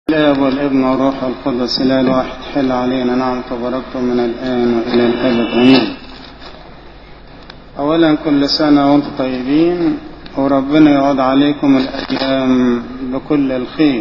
الاب والابن والروح القدس اله الواحد حل علينا نعم تباركتم من الان والى الابد امين اولا كل سنه وانتم طيبين وربنا يعود عليكم الايام بكل الخير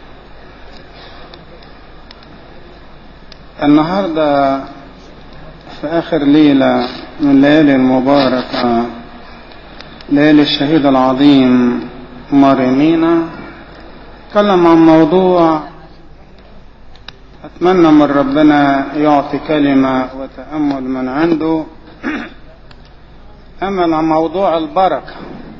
النهارده في اخر ليله من ليالي المباركه ليالي الشهيد العظيم مارينينا تكلم عن موضوع أتمنى من ربنا يعطي كلمة وتأمل من عنده أما عن موضوع البركة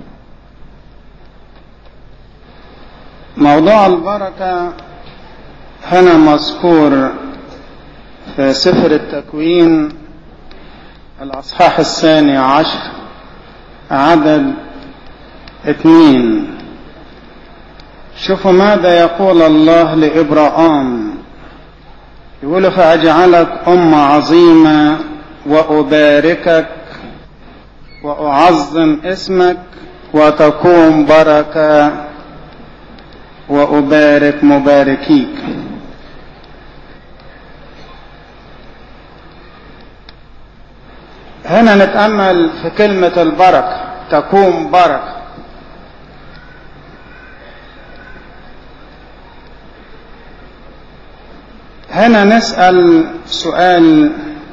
موضوع البركة هنا مذكور في سفر التكوين الأصحاح الثاني عشر عدد اثنين شوفوا ماذا يقول الله لإبراهام يقول فأجعلك أمة عظيمة وأباركك وأعظم اسمك وتكون بركة وأبارك مباركيك هنا نتأمل في كلمة البركة تكون بركة هنا نسأل سؤال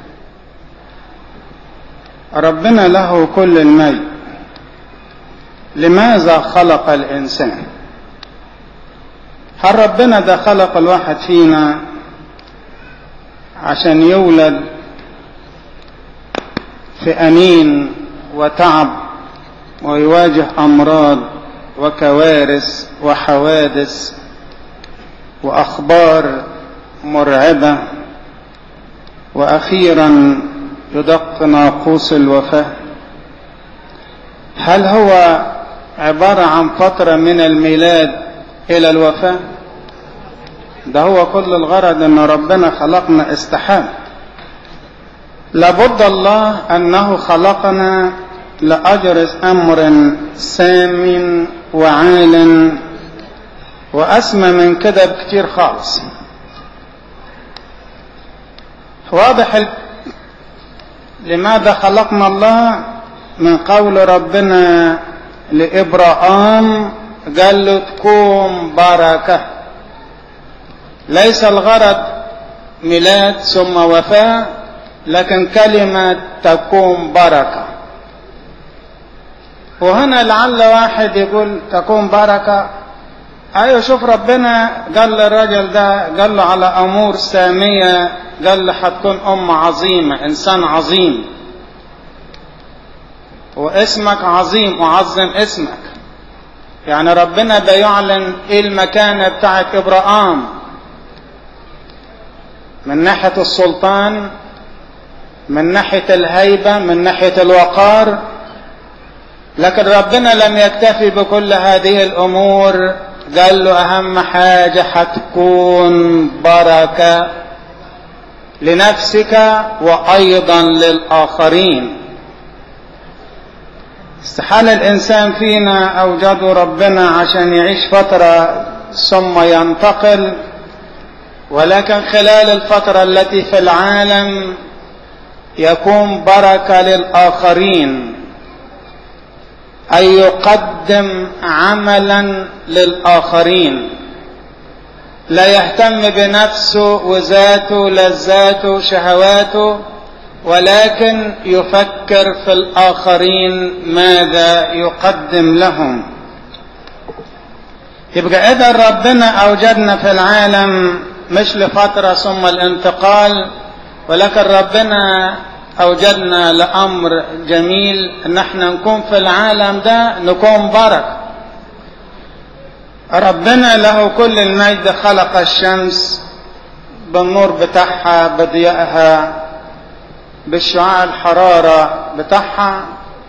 ربنا له كل المجد لماذا خلق الإنسان هل ربنا ده خلق الواحد فينا عشان يولد في أنين وتعب ويواجه أمراض وكوارث وحوادث وأخبار مرعبة وأخيرا يدق ناقوس الوفاة هل هو عبارة عن فترة من الميلاد إلى الوفاة ده هو كل الغرض أن ربنا خلقنا استحام لابد الله أنه خلقنا لأجر أمر سام وعال وأسمى من كده بكتير خالص واضح ال... لماذا خلقنا الله من قول ربنا لإبراهام قال له تكون بركة ليس الغرض ميلاد ثم وفاة لكن كلمة تكون بركة وهنا لعل واحد يقول تكون بركة ايوه شوف ربنا قال للرجل ده قال له على امور ساميه قال له حتكون ام عظيمه انسان عظيم واسمك عظيم وعظم اسمك يعني ربنا ده يعلن ايه المكانه بتاعت ابراهام من ناحيه السلطان من ناحيه الهيبه من ناحيه الوقار لكن ربنا لم يكتفي بكل هذه الامور قال له اهم حاجة هتكون بركة لنفسك وايضا للاخرين استحال الانسان فينا اوجده ربنا عشان يعيش فترة ثم ينتقل ولكن خلال الفترة التي في العالم يكون بركة للاخرين أن يقدم عملا للآخرين لا يهتم بنفسه وذاته لذاته شهواته ولكن يفكر في الآخرين ماذا يقدم لهم يبقى إذا ربنا أوجدنا في العالم مش لفترة ثم الانتقال ولكن ربنا أوجدنا لأمر جميل إن احنا نكون في العالم ده نكون بركة ربنا له كل المجد خلق الشمس بالنور بتاعها بضيائها بالشعاع الحرارة بتاعها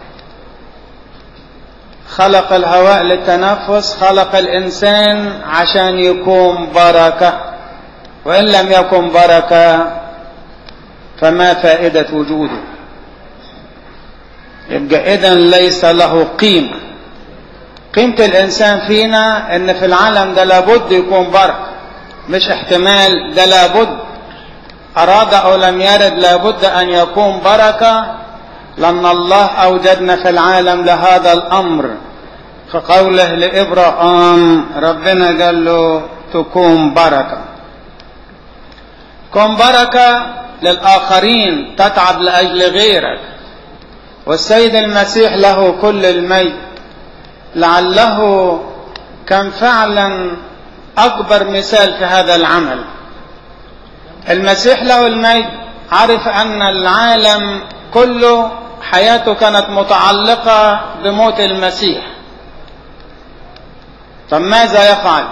خلق الهواء للتنفس خلق الإنسان عشان يكون بركة وإن لم يكن بركة فما فائدة وجوده يبقى إذا ليس له قيمة قيمة الإنسان فينا إن في العالم ده لابد يكون بركة مش احتمال ده لابد أراد أو لم يرد لابد أن يكون بركة لأن الله أوجدنا في العالم لهذا الأمر فقوله لإبراهيم ربنا قال له تكون بركة كن بركة للآخرين تتعب لأجل غيرك والسيد المسيح له كل المجد لعله كان فعلا أكبر مثال في هذا العمل المسيح له المجد عرف أن العالم كله حياته كانت متعلقة بموت المسيح طب ماذا يفعل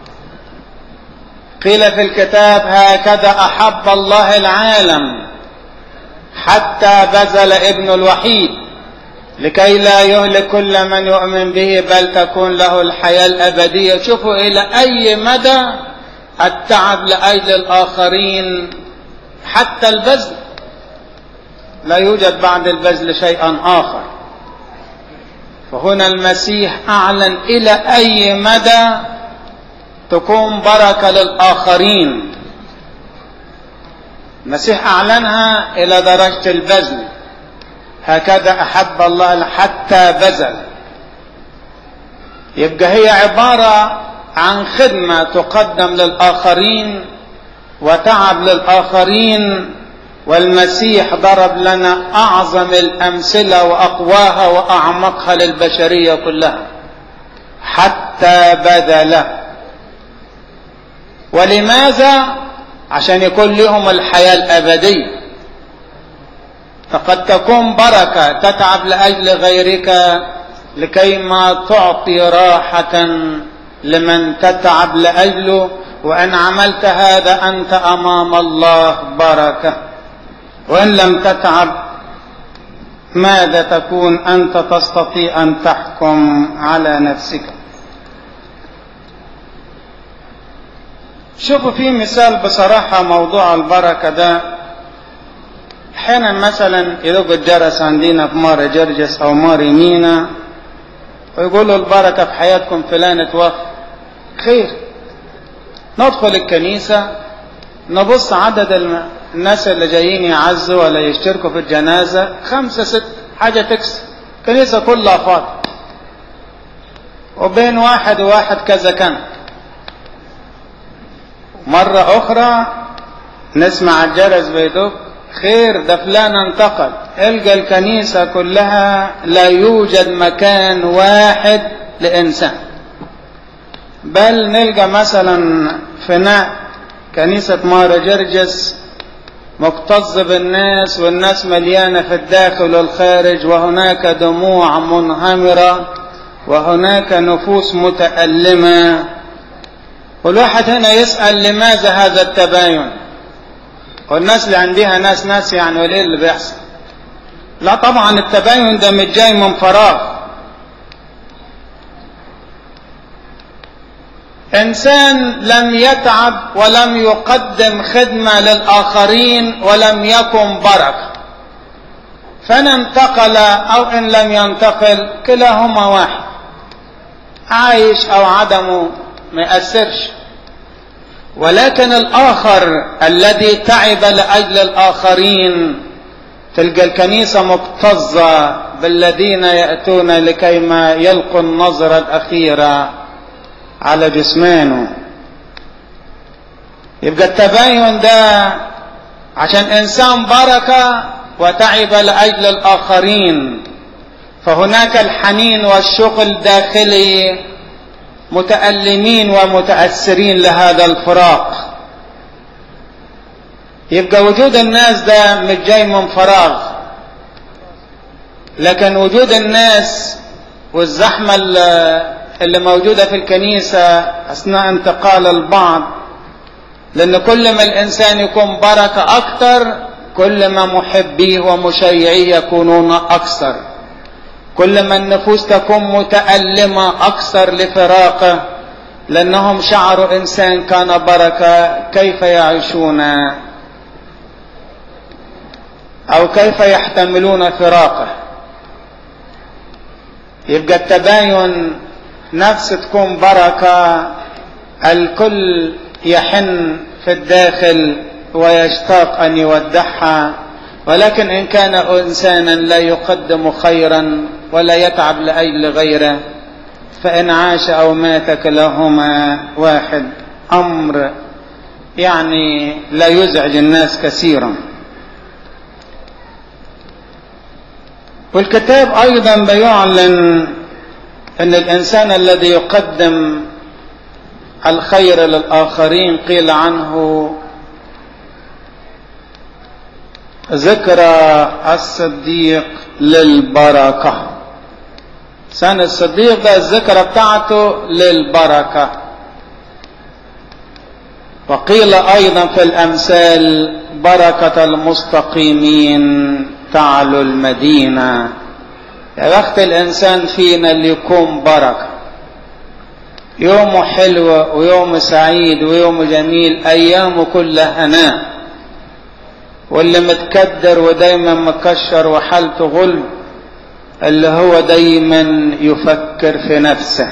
قيل في الكتاب هكذا أحب الله العالم حتى بذل ابن الوحيد لكي لا يهلك كل من يؤمن به بل تكون له الحياة الأبدية شوفوا إلى أي مدى التعب لأجل الآخرين حتى البذل لا يوجد بعد البذل شيئا آخر فهنا المسيح أعلن إلى أي مدى تكون بركة للآخرين المسيح أعلنها إلى درجة البذل هكذا أحب الله حتى بذل يبقى هي عبارة عن خدمة تقدم للآخرين وتعب للآخرين والمسيح ضرب لنا أعظم الأمثلة وأقواها وأعمقها للبشرية كلها حتى بذل ولماذا عشان يكون لهم الحياة الأبدية فقد تكون بركة تتعب لأجل غيرك لكي ما تعطي راحة لمن تتعب لأجله وأن عملت هذا أنت أمام الله بركة وإن لم تتعب ماذا تكون أنت تستطيع أن تحكم على نفسك شوفوا في مثال بصراحة موضوع البركة ده أحيانا مثلا يدق الجرس عندنا في مار جرجس أو مار مينا ويقولوا البركة في حياتكم فلان اتوفى خير ندخل الكنيسة نبص عدد الناس اللي جايين يعزوا ولا يشتركوا في الجنازة خمسة ست حاجة تكسب الكنيسة كلها فاضية وبين واحد وواحد كذا كان مرة أخرى نسمع الجرس بيدق خير ده فلان انتقل القى الكنيسة كلها لا يوجد مكان واحد لإنسان بل نلقى مثلا فناء كنيسة مارا جرجس مكتظ بالناس والناس مليانة في الداخل والخارج وهناك دموع منهمرة وهناك نفوس متألمة والواحد هنا يسأل لماذا هذا التباين والناس اللي عندها ناس ناس يعني وليه اللي بيحصل لا طبعا التباين ده مش جاي من فراغ انسان لم يتعب ولم يقدم خدمه للاخرين ولم يكن بركه فان انتقل او ان لم ينتقل كلاهما واحد عايش او عدمه ما ياثرش ولكن الاخر الذي تعب لاجل الاخرين تلقى الكنيسه مكتظه بالذين ياتون لكيما يلقوا النظره الاخيره على جسمانه يبقى التباين ده عشان انسان بركه وتعب لاجل الاخرين فهناك الحنين والشغل الداخلي متألمين ومتأثرين لهذا الفراق يبقى وجود الناس ده مش جاي من فراغ لكن وجود الناس والزحمة اللي موجودة في الكنيسة أثناء انتقال البعض لأن كل ما الإنسان يكون بركة أكثر كل ما محبيه ومشيعيه يكونون أكثر كل ما النفوس تكون متألمة أكثر لفراقه لأنهم شعروا إنسان كان بركة كيف يعيشون أو كيف يحتملون فراقه يبقى التباين نفس تكون بركة الكل يحن في الداخل ويشتاق أن يودعها ولكن إن كان إنسانا لا يقدم خيرا ولا يتعب لأجل غيره فإن عاش أو مات كلاهما واحد أمر يعني لا يزعج الناس كثيرا والكتاب أيضا بيعلن أن الإنسان الذي يقدم الخير للآخرين قيل عنه ذكرى الصديق للبركة سنة الصديق ده الذكرى بتاعته للبركة وقيل أيضا في الأمثال بركة المستقيمين تعلو المدينة يا بخت الإنسان فينا اللي يكون بركة يومه حلو ويوم سعيد ويوم جميل أيامه كلها هناء واللي متكدر ودايما مكشر وحالته غلب اللي هو دايما يفكر في نفسه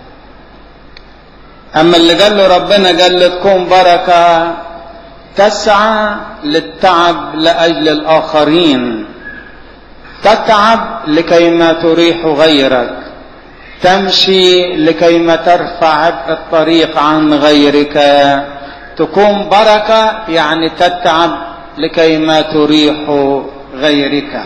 اما اللي قال له ربنا قال له تكون بركه تسعى للتعب لاجل الاخرين تتعب لكي ما تريح غيرك تمشي لكي ما ترفع عبء الطريق عن غيرك تكون بركه يعني تتعب لكي ما تريح غيرك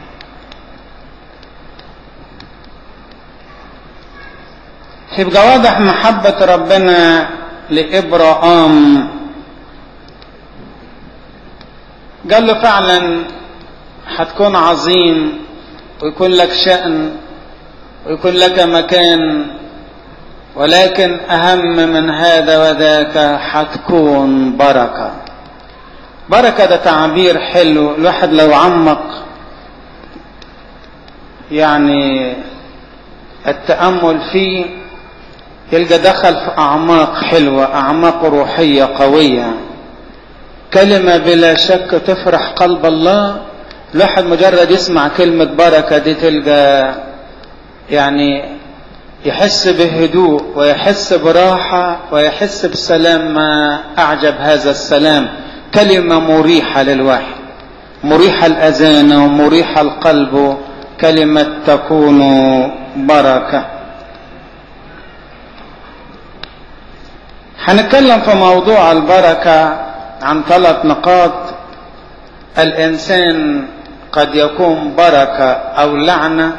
يبقى واضح محبة ربنا لإبراهام قال له فعلا هتكون عظيم ويكون لك شأن ويكون لك مكان ولكن أهم من هذا وذاك هتكون بركة بركة ده تعبير حلو الواحد لو عمق يعني التأمل فيه يلقى دخل في أعماق حلوة أعماق روحية قوية كلمة بلا شك تفرح قلب الله الواحد مجرد يسمع كلمة بركة دي تلقى يعني يحس بهدوء ويحس براحة ويحس بسلام ما أعجب هذا السلام كلمة مريحة للواحد مريحة الأذان ومريحة القلب كلمة تكون بركة هنتكلم في موضوع البركة عن ثلاث نقاط الإنسان قد يكون بركة أو لعنة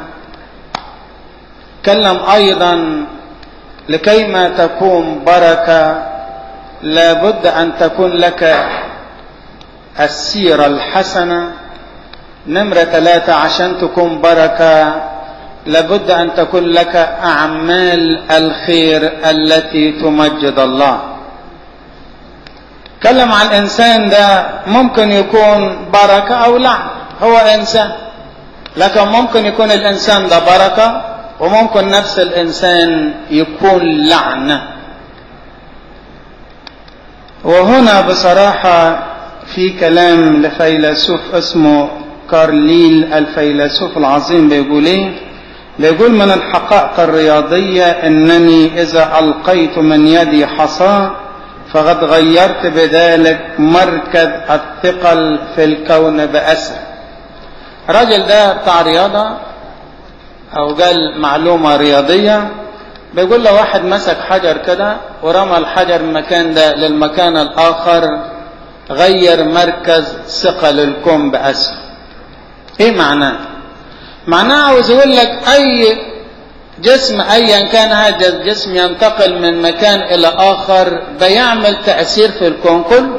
تكلم أيضا لكيما تكون بركة لابد أن تكون لك السيرة الحسنة نمرة ثلاثة عشان تكون بركة لابد أن تكون لك أعمال الخير التي تمجد الله تكلم عن الإنسان ده ممكن يكون بركة أو لعنة هو إنسان لكن ممكن يكون الإنسان ده بركة وممكن نفس الإنسان يكون لعنة وهنا بصراحة في كلام لفيلسوف اسمه كارليل الفيلسوف العظيم بيقول ايه بيقول من الحقائق الرياضية انني اذا القيت من يدي حصاة فقد غيرت بذلك مركز الثقل في الكون بأسر الراجل ده بتاع رياضة او قال معلومة رياضية بيقول له واحد مسك حجر كده ورمى الحجر من المكان ده للمكان الاخر غير مركز ثقل الكون بأسر ايه معناه معناه عاوز يقول لك اي جسم ايا كان هذا الجسم ينتقل من مكان الى اخر بيعمل تأثير في الكون كله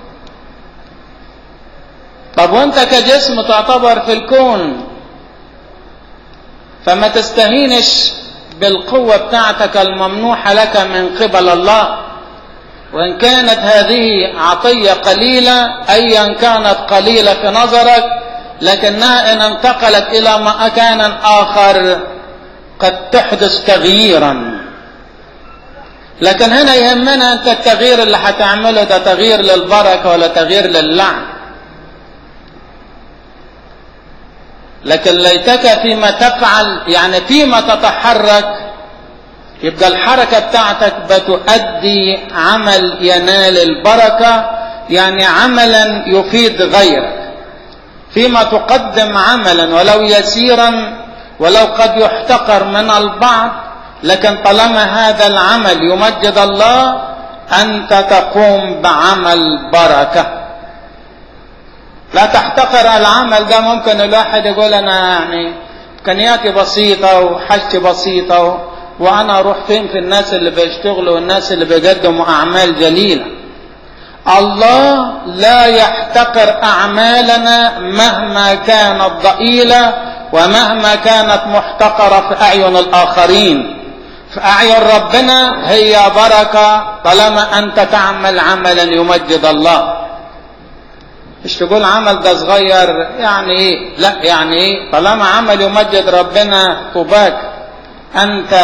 طب وانت كجسم تعتبر في الكون فما تستهينش بالقوة بتاعتك الممنوحة لك من قبل الله وإن كانت هذه عطية قليلة أيا كانت قليلة في نظرك لكنها إن انتقلت إلى مكان آخر قد تحدث تغييرا لكن هنا يهمنا أنت التغيير اللي هتعمله ده تغيير للبركة ولا تغيير للعن لكن ليتك فيما تفعل يعني فيما تتحرك يبقى الحركة بتاعتك بتؤدي عمل ينال البركة يعني عملا يفيد غيرك فيما تقدم عملا ولو يسيرا ولو قد يحتقر من البعض لكن طالما هذا العمل يمجد الله أنت تقوم بعمل بركة لا تحتقر العمل ده ممكن الواحد يقول أنا يعني إمكانياتي بسيطة وحاجتي بسيطة وأنا أروح فين في الناس اللي بيشتغلوا والناس اللي بيقدموا أعمال جليلة الله لا يحتقر أعمالنا مهما كانت ضئيلة ومهما كانت محتقرة في أعين الآخرين في أعين ربنا هي بركة طالما أنت تعمل عملا يمجد الله مش تقول عمل ده صغير يعني ايه لا يعني ايه طالما عمل يمجد ربنا طوباك انت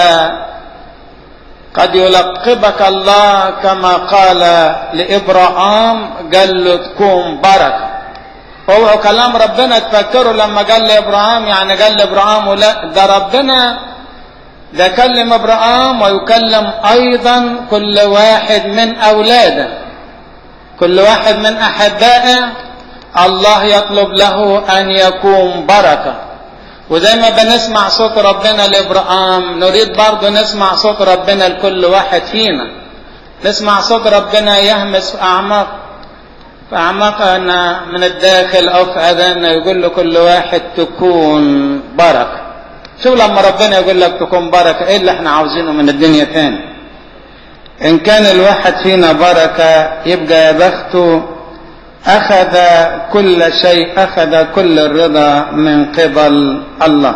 قد يلقبك الله كما قال لابراهام قال له تكون بركه هو كلام ربنا تفكروا لما قال لابراهام يعني قال لابراهام لا ده ربنا ده كلم ابراهام ويكلم ايضا كل واحد من اولاده كل واحد من احبائه الله يطلب له ان يكون بركه وزي ما بنسمع صوت ربنا لابراهام نريد برضه نسمع صوت ربنا لكل واحد فينا نسمع صوت ربنا يهمس في اعماق في اعماقنا من الداخل او في اذاننا يقول لكل واحد تكون بركه شوف لما ربنا يقول لك تكون بركه ايه اللي احنا عاوزينه من الدنيا تاني ان كان الواحد فينا بركه يبقى يا بخته أخذ كل شيء أخذ كل الرضا من قبل الله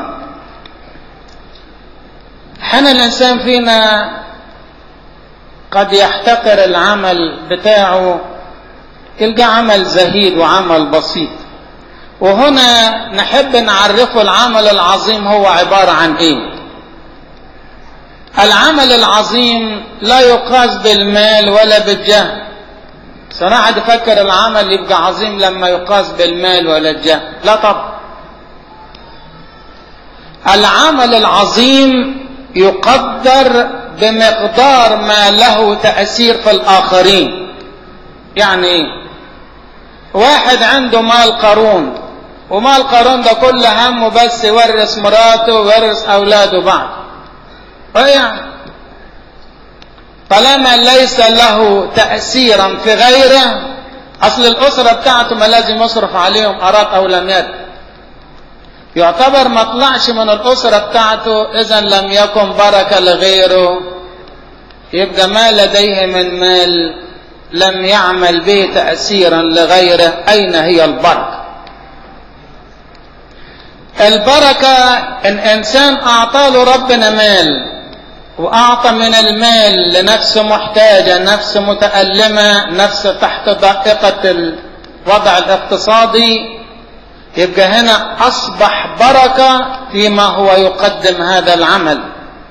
حين الإنسان فينا قد يحتقر العمل بتاعه يلقى عمل زهيد وعمل بسيط وهنا نحب نعرفه العمل العظيم هو عبارة عن ايه العمل العظيم لا يقاس بالمال ولا بالجهل صراحة تفكر العمل يبقى عظيم لما يقاس بالمال ولا الجاه لا طبعا العمل العظيم يقدر بمقدار ما له تأثير في الآخرين يعني واحد عنده مال قارون ومال قارون ده كل همه بس يورث مراته ويورث أولاده بعض يعني طالما ليس له تأثيرا في غيره أصل الأسرة بتاعته ما لازم يصرف عليهم أراد أولانيات يعتبر ما طلعش من الأسرة بتاعته إذا لم يكن بركة لغيره يبقى ما لديه من مال لم يعمل به تأثيرا لغيره أين هي البركة البركة إن إنسان أعطاه ربنا مال وأعطى من المال لنفس محتاجة نفس متألمة نفس تحت ضائقة الوضع الاقتصادي يبقى هنا أصبح بركة فيما هو يقدم هذا العمل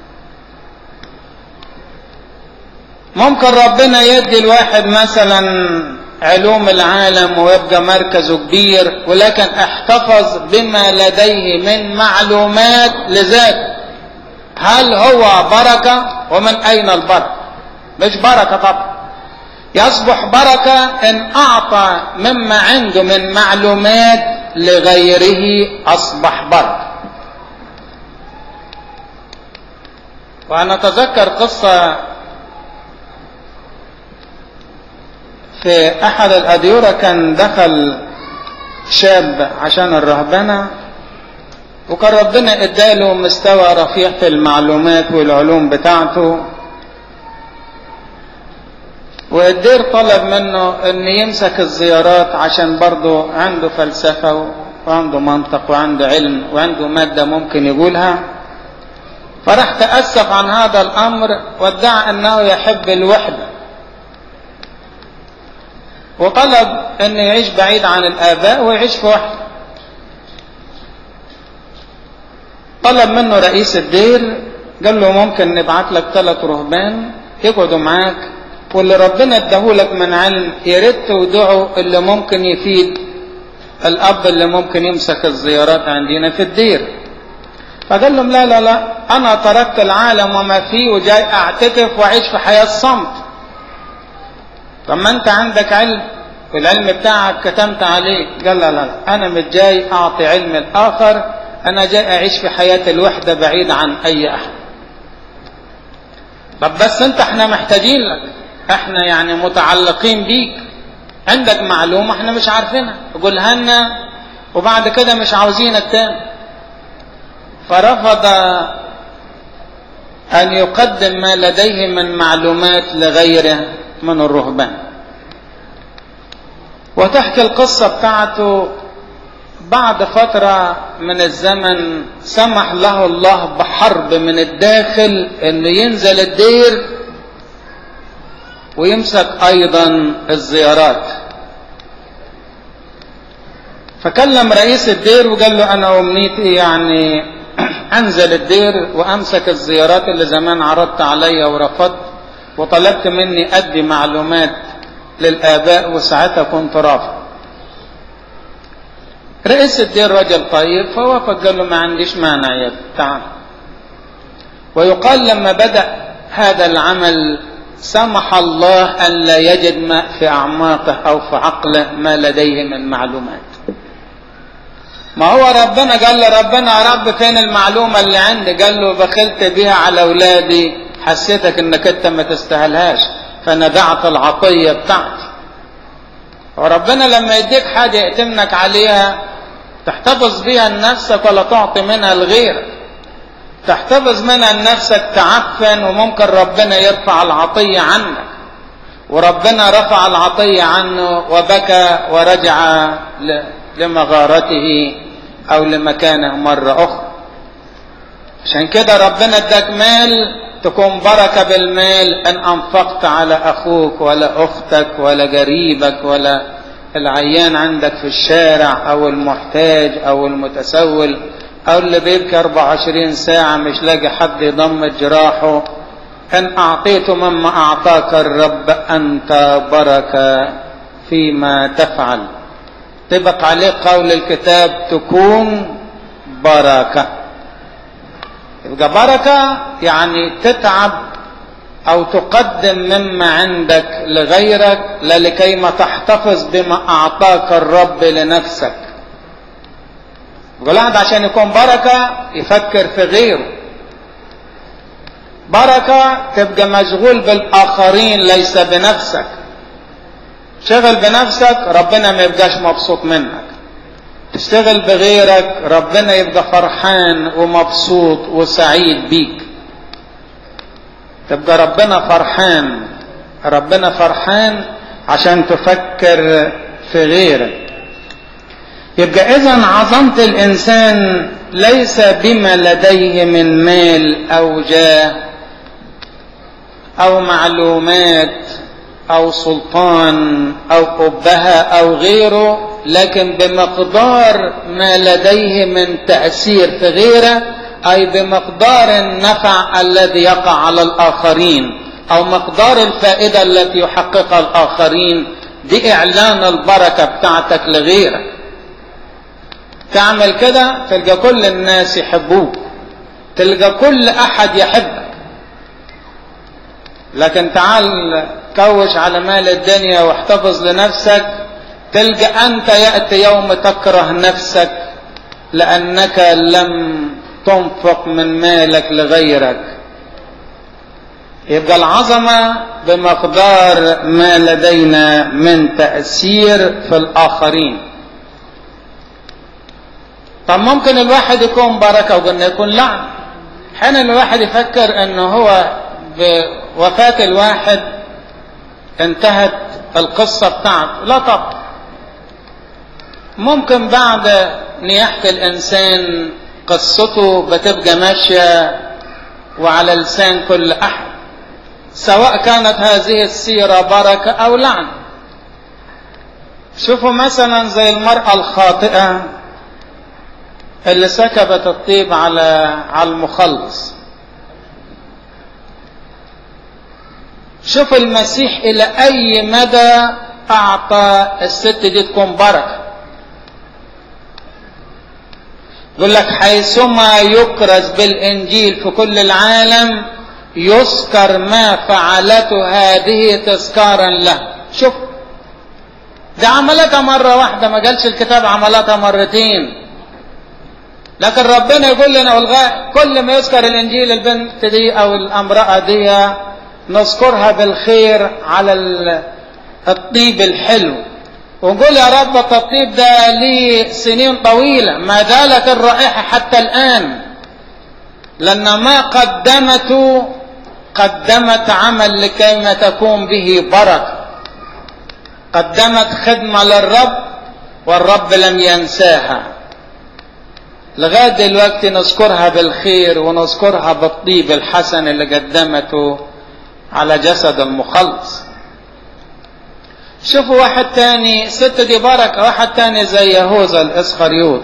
ممكن ربنا يدي الواحد مثلا علوم العالم ويبقى مركزه كبير ولكن احتفظ بما لديه من معلومات لذاته هل هو بركة ومن أين البركة مش بركة طبعا يصبح بركة إن أعطى مما عنده من معلومات لغيره أصبح بركة وأنا أتذكر قصة في أحد الأديرة كان دخل شاب عشان الرهبنة وكان ربنا اداله مستوى رفيع في المعلومات والعلوم بتاعته والدير طلب منه ان يمسك الزيارات عشان برضه عنده فلسفة وعنده منطق وعنده علم وعنده مادة ممكن يقولها فراح تأسف عن هذا الأمر وادعى أنه يحب الوحدة وطلب أن يعيش بعيد عن الآباء ويعيش في وحده طلب منه رئيس الدير قال له ممكن نبعت لك ثلاث رهبان يقعدوا معاك واللي ربنا اداهولك من علم يا ريت تودعوا اللي ممكن يفيد الاب اللي ممكن يمسك الزيارات عندنا في الدير فقال لهم لا لا لا انا تركت العالم وما فيه وجاي اعتكف واعيش في حياه صمت طب ما انت عندك علم والعلم بتاعك كتمت عليه قال لا لا انا مش جاي اعطي علم الاخر انا جاي اعيش في حياه الوحده بعيد عن اي احد طب بس انت احنا محتاجين لك احنا يعني متعلقين بيك عندك معلومه احنا مش عارفينها قولها لنا وبعد كده مش عاوزينك تاني فرفض أن يقدم ما لديه من معلومات لغيره من الرهبان وتحكي القصة بتاعته بعد فترة من الزمن سمح له الله بحرب من الداخل انه ينزل الدير ويمسك ايضا الزيارات فكلم رئيس الدير وقال له انا امنيتي يعني انزل الدير وامسك الزيارات اللي زمان عرضت عليا ورفضت وطلبت مني ادي معلومات للاباء وساعتها كنت رافض رئيس الدير رجل طيب فوافق قال له ما عنديش مانع يا تعال ويقال لما بدا هذا العمل سمح الله ان لا يجد ماء في اعماقه او في عقله ما لديه من معلومات ما هو ربنا قال له ربنا يا رب فين المعلومة اللي عندي قال له بخلت بيها على أولادي حسيتك انك انت ما تستاهلهاش فندعت العطية بتاعتي وربنا لما يديك حاجة يأتمنك عليها تحتفظ بيها لنفسك ولا تعطي منها لغيرك تحتفظ منها لنفسك تعفن وممكن ربنا يرفع العطية عنك وربنا رفع العطية عنه وبكى ورجع لمغارته او لمكانه مرة اخرى عشان كده ربنا اداك مال تكون بركة بالمال ان انفقت على اخوك ولا اختك ولا قريبك ولا العيان عندك في الشارع او المحتاج او المتسول او اللي بيبكي 24 ساعة مش لاقي حد يضم جراحه ان اعطيت مما اعطاك الرب انت بركة فيما تفعل طبق عليه قول الكتاب تكون بركة يبقى بركة يعني تتعب أو تقدم مما عندك لغيرك لا لكي ما تحتفظ بما أعطاك الرب لنفسك الواحد عشان يكون بركة يفكر في غيره بركة تبقى مشغول بالآخرين ليس بنفسك شغل بنفسك ربنا ما يبقاش مبسوط منك تشتغل بغيرك ربنا يبقى فرحان ومبسوط وسعيد بيك تبقى ربنا فرحان ربنا فرحان عشان تفكر في غيرك يبقى اذا عظمة الانسان ليس بما لديه من مال او جاه او معلومات او سلطان او ابهة او غيره لكن بمقدار ما لديه من تأثير في غيره اي بمقدار النفع الذي يقع على الاخرين او مقدار الفائدة التي يحققها الاخرين دي اعلان البركة بتاعتك لغيرك تعمل كده تلقى كل الناس يحبوك تلقى كل احد يحبك لكن تعال كوش على مال الدنيا واحتفظ لنفسك تلقى أنت يأتي يوم تكره نفسك لأنك لم تنفق من مالك لغيرك يبقى العظمة بمقدار ما لدينا من تأثير في الآخرين طب ممكن الواحد يكون بركة وقلنا يكون لعن حين الواحد يفكر انه هو بوفاة الواحد انتهت القصة بتاعته لا طبعا ممكن بعد نياحة الإنسان قصته بتبقى ماشية وعلى لسان كل أحد سواء كانت هذه السيرة بركة أو لعن شوفوا مثلا زي المرأة الخاطئة اللي سكبت الطيب على على المخلص شوف المسيح إلى أي مدى أعطى الست دي تكون بركة يقول لك حيثما يكرز بالانجيل في كل العالم يذكر ما فعلته هذه تذكارا له شوف دي عملتها مرة واحدة ما قالش الكتاب عملتها مرتين لكن ربنا يقول لنا والغاء كل ما يذكر الانجيل البنت دي او الامرأة دي نذكرها بالخير على الطيب الحلو ونقول يا رب التطيب ده ليه سنين طويلة ما زالت الرائحة حتى الآن لأن ما قدمته قدمت عمل لكيما تكون به بركة قدمت خدمة للرب والرب لم ينساها لغاية دلوقتي نذكرها بالخير ونذكرها بالطيب الحسن اللي قدمته على جسد المخلص شوفوا واحد تاني ست دي بركة واحد تاني زي يهوذا الاسخريوط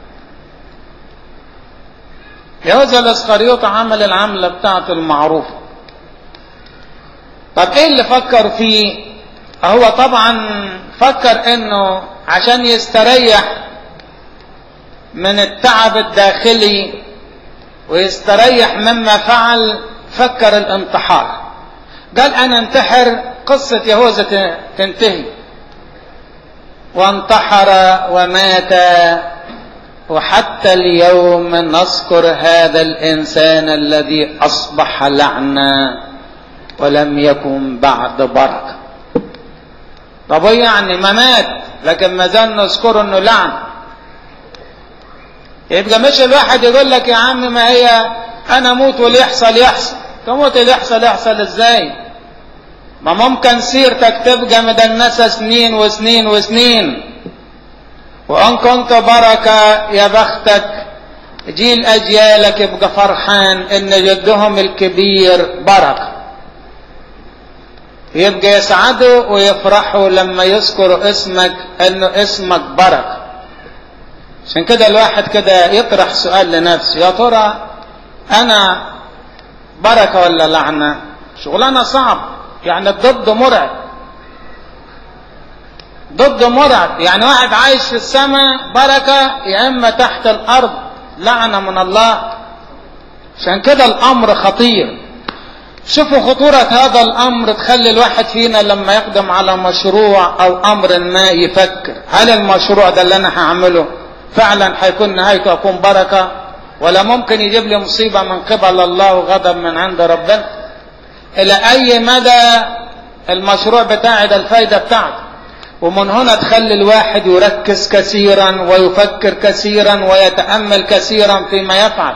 يهوذا الاسخريوط عمل العملة بتاعته المعروفة طب ايه اللي فكر فيه هو طبعا فكر انه عشان يستريح من التعب الداخلي ويستريح مما فعل فكر الانتحار قال انا انتحر قصة يهوذا تنتهي وانتحر ومات وحتى اليوم نذكر هذا الانسان الذي اصبح لعنة ولم يكن بعد بركة طب يعني ما مات لكن ما زال نذكره انه لعن يبقى مش الواحد يقول لك يا عم ما هي انا اموت واللي يحصل يحصل تموت اللي يحصل يحصل ازاي ما ممكن سيرتك تبقى مدنسة سنين وسنين وسنين وان كنت بركة يا بختك جيل اجيالك يبقى فرحان ان جدهم الكبير بركة يبقى يسعدوا ويفرحوا لما يذكروا اسمك انه اسمك بركة عشان كده الواحد كده يطرح سؤال لنفسه يا ترى انا بركة ولا لعنة شغلانة صعب يعني الضد مرعب ضد مرعب يعني واحد عايش في السماء بركة يا اما تحت الارض لعنة من الله عشان كده الامر خطير شوفوا خطورة هذا الامر تخلي الواحد فينا لما يقدم على مشروع او امر ما يفكر هل المشروع ده اللي انا هعمله فعلا هيكون نهايته اكون بركة ولا ممكن يجيب لي مصيبة من قبل الله وغضب من عند ربنا الى اي مدى المشروع بتاعي ده الفايدة بتاعته ومن هنا تخلي الواحد يركز كثيرا ويفكر كثيرا ويتأمل كثيرا فيما يفعل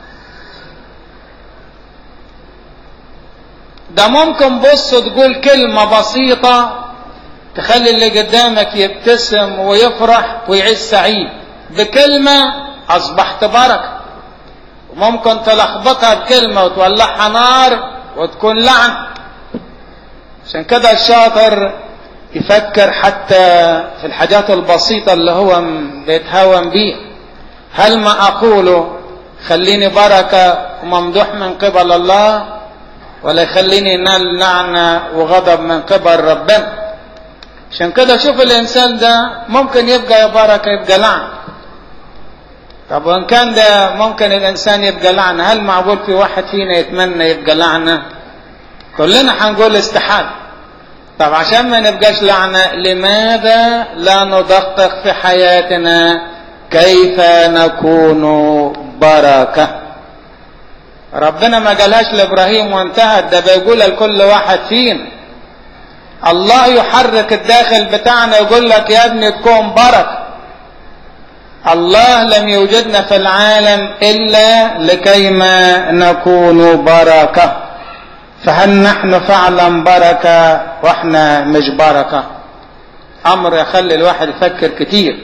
ده ممكن بص تقول كلمة بسيطة تخلي اللي قدامك يبتسم ويفرح ويعيش سعيد بكلمة أصبحت بركة وممكن تلخبطها بكلمة وتولعها نار وتكون لعن عشان كده الشاطر يفكر حتى في الحاجات البسيطة اللي هو بيتهاون بيها هل ما أقوله خليني بركة وممدوح من قبل الله ولا يخليني ينال لعنة وغضب من قبل ربنا عشان كده شوف الإنسان ده ممكن يبقى يا بركة يبقى لعنة طب وإن كان ده ممكن الإنسان يبقى لعنة هل معقول في واحد فينا يتمنى يبقى لعنة كلنا هنقول استحال طب عشان ما نبقاش لعنة لماذا لا ندقق في حياتنا كيف نكون بركة ربنا ما قالهاش لابراهيم وانتهت ده بيقول لكل واحد فينا الله يحرك الداخل بتاعنا يقول لك يا ابني تكون بركة الله لم يوجدنا في العالم إلا لكيما نكون بركة فهل نحن فعلا بركة واحنا مش بركة امر يخلي الواحد يفكر كتير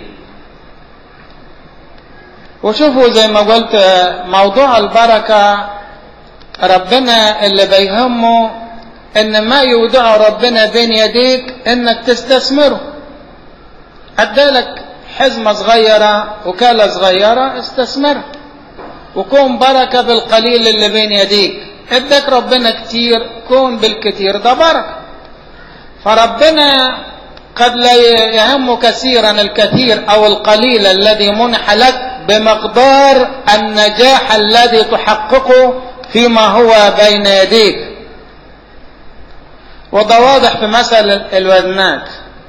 وشوفوا زي ما قلت موضوع البركة ربنا اللي بيهمه ان ما يودعه ربنا بين يديك انك تستثمره ادالك حزمة صغيرة وكالة صغيرة استثمرها وكون بركة بالقليل اللي بين يديك ادك ربنا كتير كون بالكتير ده بركة فربنا قد لا يهم كثيرا الكثير او القليل الذي منح لك بمقدار النجاح الذي تحققه فيما هو بين يديك وده واضح في مثل الوزنات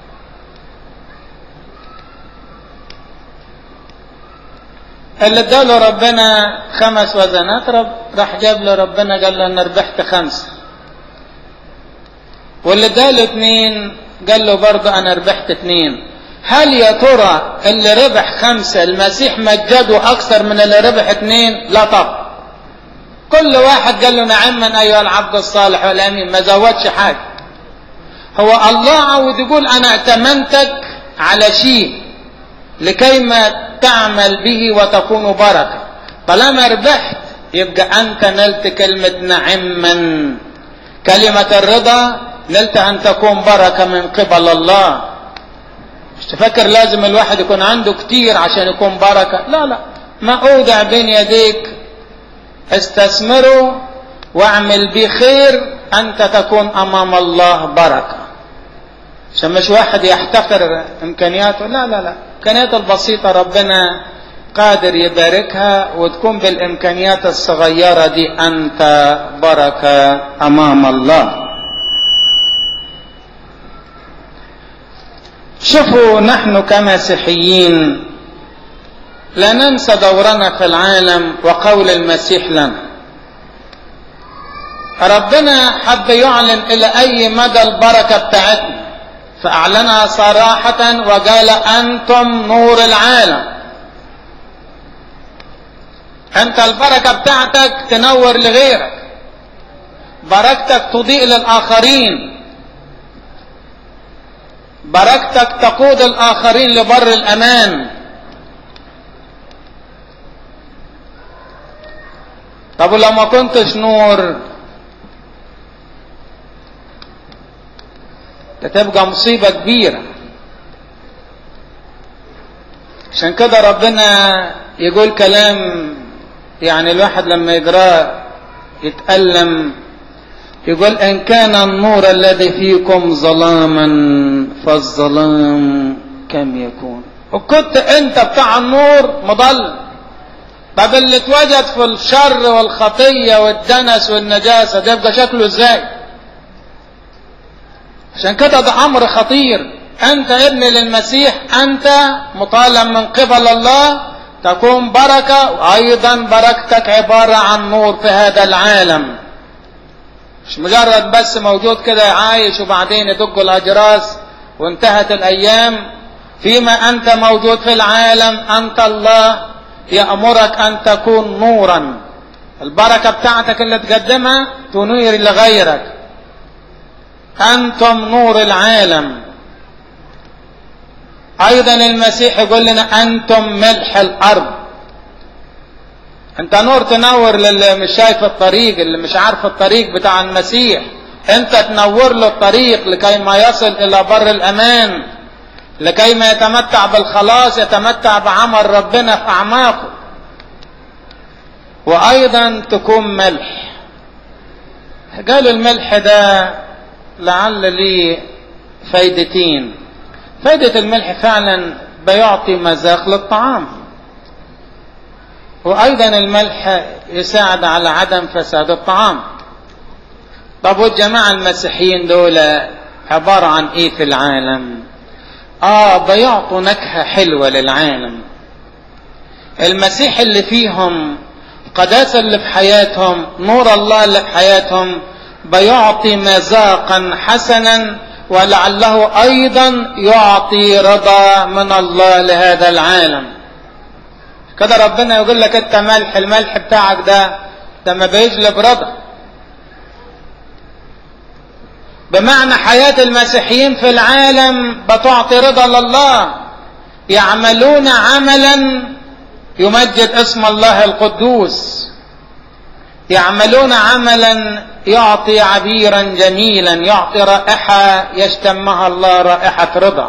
اللي اداله ربنا خمس وزنات رب راح جاب له ربنا قال له انا ربحت خمسه واللي اداله اتنين قال له برضه انا ربحت اتنين هل يا ترى اللي ربح خمسه المسيح مجده اكثر من اللي ربح اتنين؟ لا طبعا كل واحد قال له نعما ايها العبد الصالح والامين ما زودش حاجه هو الله عاوز يقول انا ائتمنتك على شيء لكي ما تعمل به وتكون بركه طالما ربحت يبقى انت نلت كلمه نعما كلمه الرضا نلت ان تكون بركه من قبل الله مش تفكر لازم الواحد يكون عنده كتير عشان يكون بركه لا لا ما اودع بين يديك استثمره واعمل به خير انت تكون امام الله بركه عشان مش واحد يحتقر امكانياته لا لا لا الامكانيات البسيطه ربنا قادر يباركها وتكون بالامكانيات الصغيره دي انت بركه امام الله شوفوا نحن كمسيحيين لا ننسى دورنا في العالم وقول المسيح لنا ربنا حب يعلن الى اي مدى البركه بتاعتنا فاعلنها صراحه وقال انتم نور العالم انت البركه بتاعتك تنور لغيرك بركتك تضيء للاخرين بركتك تقود الاخرين لبر الامان طب ولو ما كنتش نور ده تبقى مصيبة كبيرة عشان كده ربنا يقول كلام يعني الواحد لما يقراه يتألم يقول إن كان النور الذي فيكم ظلاما فالظلام كم يكون وكنت أنت بتاع النور مضل طب اللي اتوجد في الشر والخطية والدنس والنجاسة ده يبقى شكله ازاي عشان كده ده امر خطير انت ابن للمسيح انت مطالب من قبل الله تكون بركة وايضا بركتك عبارة عن نور في هذا العالم مش مجرد بس موجود كده عايش وبعدين يدق الاجراس وانتهت الايام فيما انت موجود في العالم انت الله يأمرك أن تكون نورا البركة بتاعتك اللي تقدمها تنير لغيرك أنتم نور العالم أيضا المسيح يقول لنا أنتم ملح الأرض أنت نور تنور للي مش شايف الطريق اللي مش عارف الطريق بتاع المسيح أنت تنور له الطريق لكي ما يصل إلى بر الأمان لكي ما يتمتع بالخلاص يتمتع بعمل ربنا في أعماقه وأيضا تكون ملح قالوا الملح ده لعل لي فايدتين فايدة الملح فعلا بيعطي مذاق للطعام وأيضا الملح يساعد على عدم فساد الطعام طب والجماعة المسيحيين دول عبارة عن إيه في العالم؟ آه بيعطوا نكهة حلوة للعالم المسيح اللي فيهم القداسة اللي في حياتهم نور الله اللي في حياتهم بيعطي مذاقا حسنا ولعله أيضا يعطي رضا من الله لهذا العالم كده ربنا يقول لك انت ملح الملح بتاعك ده ده ما بيجلب رضا بمعنى حياة المسيحيين في العالم بتعطي رضا لله يعملون عملا يمجد اسم الله القدوس يعملون عملا يعطي عبيرا جميلا يعطي رائحة يشتمها الله رائحة رضا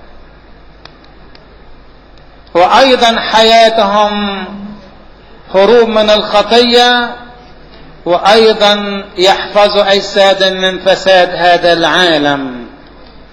وأيضا حياتهم هروب من الخطية وأيضا يحفظ أجسادا من فساد هذا العالم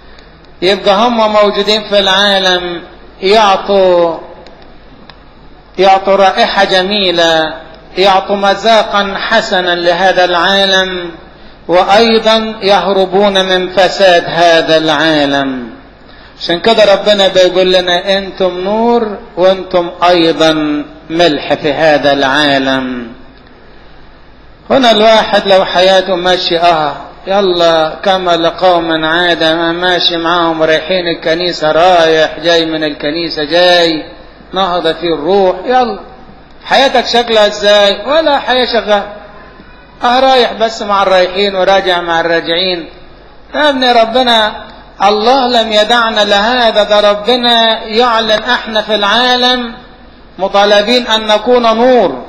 يبقى هم موجودين في العالم يعطوا يعطوا رائحة جميلة يعطوا مذاقا حسنا لهذا العالم وأيضا يهربون من فساد هذا العالم عشان كده ربنا بيقول لنا انتم نور وانتم ايضا ملح في هذا العالم هنا الواحد لو حياته ماشي اه يلا كما لقوم عادة ما ماشي معاهم رايحين الكنيسة رايح جاي من الكنيسة جاي نهضة في الروح يلا حياتك شكلها ازاي ولا حياة شغال اه رايح بس مع الرايحين وراجع مع الراجعين يا ابني ربنا الله لم يدعنا لهذا ده ربنا يعلن احنا في العالم مطالبين ان نكون نور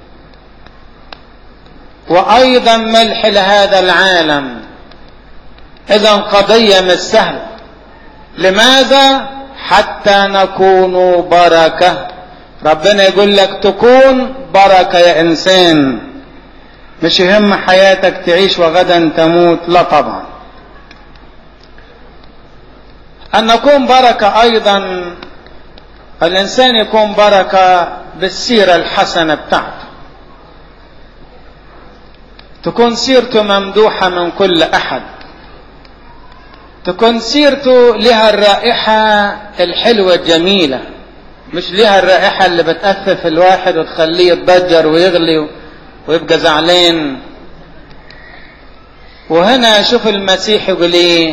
وايضا ملح لهذا العالم اذا قضيه مش سهله لماذا حتى نكون بركه ربنا يقول لك تكون بركه يا انسان مش يهم حياتك تعيش وغدا تموت لا طبعا أن نكون بركة أيضا الإنسان يكون بركة بالسيرة الحسنة بتاعته تكون سيرته ممدوحة من كل أحد تكون سيرته لها الرائحة الحلوة الجميلة مش لها الرائحة اللي بتأثف الواحد وتخليه يتضجر ويغلي ويبقى زعلان وهنا شوف المسيح يقول ايه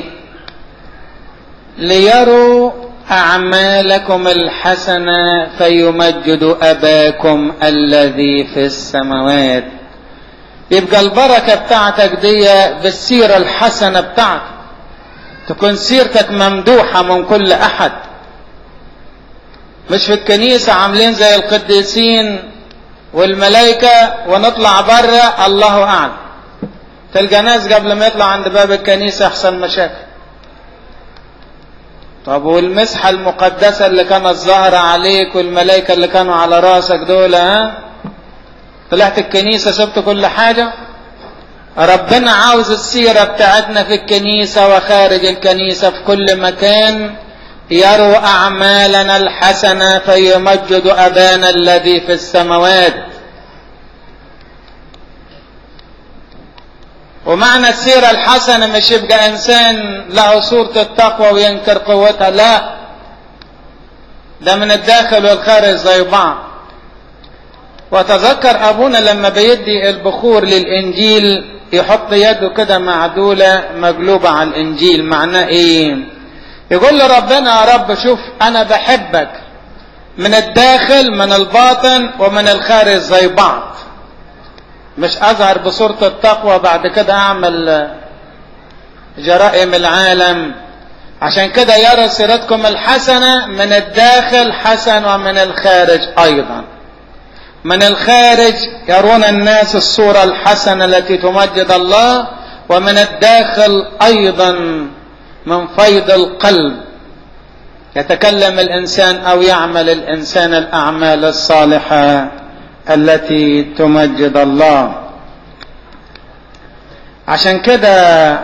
ليروا أعمالكم الحسنة فيمجد أباكم الذي في السماوات يبقى البركة بتاعتك دي بالسيرة الحسنة بتاعتك تكون سيرتك ممدوحة من كل أحد مش في الكنيسة عاملين زي القديسين والملائكة ونطلع بره الله أعلم تلقى ناس قبل ما يطلع عند باب الكنيسة يحصل مشاكل طب والمسحة المقدسة اللي كانت ظاهرة عليك والملائكة اللي كانوا على راسك دول ها طلعت الكنيسة شفت كل حاجة ربنا عاوز السيرة بتاعتنا في الكنيسة وخارج الكنيسة في كل مكان يروا أعمالنا الحسنة فيمجد أبانا الذي في السماوات ومعنى السيرة الحسنة مش يبقى إنسان له صورة التقوى وينكر قوتها لا ده من الداخل والخارج زي بعض وتذكر أبونا لما بيدي البخور للإنجيل يحط يده كده معدولة مقلوبة على الإنجيل معناه إيه يقول له ربنا يا رب شوف أنا بحبك من الداخل من الباطن ومن الخارج زي بعض مش أظهر بصورة التقوى بعد كده أعمل جرائم العالم عشان كده يرى سيرتكم الحسنة من الداخل حسن ومن الخارج أيضا من الخارج يرون الناس الصورة الحسنة التي تمجد الله ومن الداخل أيضا من فيض القلب يتكلم الإنسان أو يعمل الإنسان الأعمال الصالحة التي تمجد الله عشان كده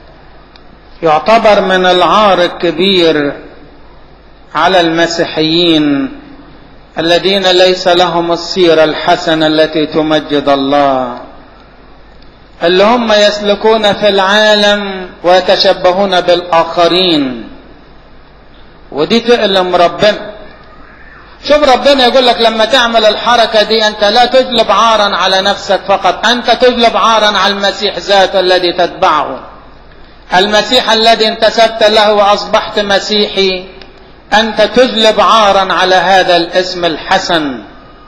يعتبر من العار الكبير على المسيحيين الذين ليس لهم السيرة الحسنة التي تمجد الله اللي هم يسلكون في العالم ويتشبهون بالآخرين ودي تألم ربنا شوف ربنا يقول لك لما تعمل الحركة دي أنت لا تجلب عارا على نفسك فقط أنت تجلب عارا على المسيح ذاته الذي تتبعه المسيح الذي انتسبت له وأصبحت مسيحي أنت تجلب عارا على هذا الاسم الحسن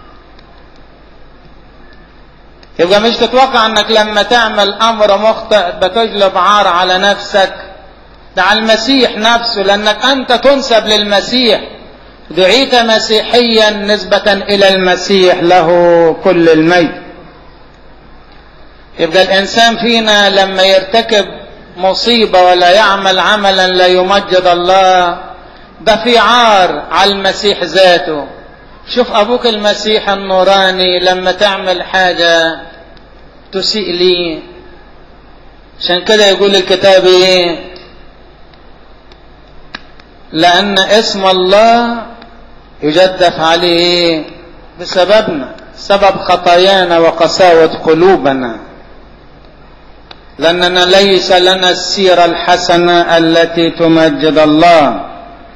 يبقى مش تتوقع أنك لما تعمل أمر مخطئ بتجلب عار على نفسك ده على المسيح نفسه لأنك أنت تنسب للمسيح دعيت مسيحيا نسبة إلى المسيح له كل المجد يبقى الإنسان فينا لما يرتكب مصيبة ولا يعمل عملا لا يمجد الله ده في عار على المسيح ذاته شوف أبوك المسيح النوراني لما تعمل حاجة تسيء لي عشان كده يقول الكتاب ايه لأن اسم الله يجدف عليه بسببنا سبب خطايانا وقساوة قلوبنا لأننا ليس لنا السيرة الحسنة التي تمجد الله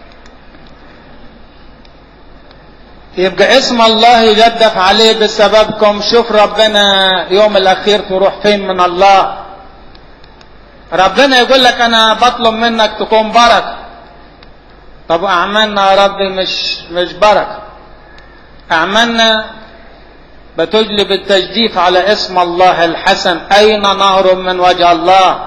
يبقى اسم الله يجدف عليه بسببكم شوف ربنا يوم الأخير تروح فين من الله ربنا يقول لك أنا بطلب منك تكون بركة طب أعمالنا يا ربي مش مش بركة أعمالنا بتجلب التجديف على اسم الله الحسن أين نهرب من وجه الله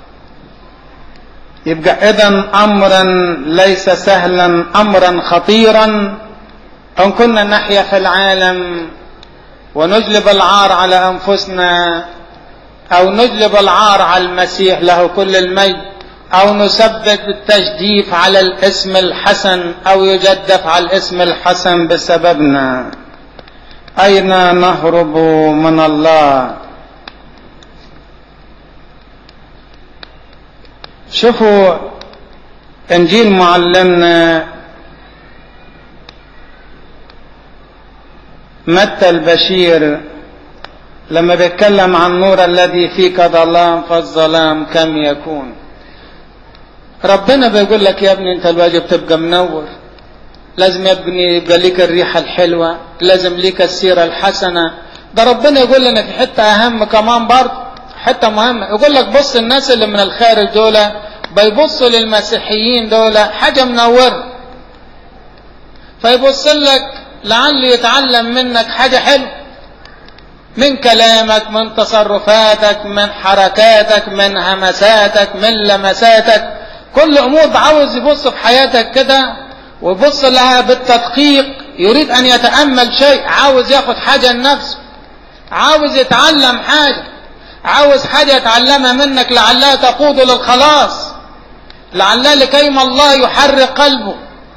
يبقى إذا أمرا ليس سهلا أمرا خطيرا أن كنا نحيا في العالم ونجلب العار على أنفسنا أو نجلب العار على المسيح له كل المجد أو نثبت التجديف على الاسم الحسن أو يجدف على الاسم الحسن بسببنا أين نهرب من الله شوفوا إنجيل معلمنا متى البشير لما بيتكلم عن النور الذي فيك ظلام فالظلام كم يكون ربنا بيقول لك يا ابني انت الواجب تبقى منور لازم يا ابني يبقى ليك الريحة الحلوة لازم ليك السيرة الحسنة ده ربنا يقول لنا في حتة أهم كمان برضه حتة مهمة يقول لك بص الناس اللي من الخارج دول بيبصوا للمسيحيين دول حاجة منورة فيبص لك لعل يتعلم منك حاجة حلوة من كلامك من تصرفاتك من حركاتك من همساتك من لمساتك كل امور عاوز يبص في حياتك كده ويبص لها بالتدقيق يريد ان يتامل شيء عاوز ياخد حاجه لنفسه عاوز يتعلم حاجه عاوز حاجه يتعلمها منك لعلها تقود للخلاص لعلها لكيما الله يحرك قلبه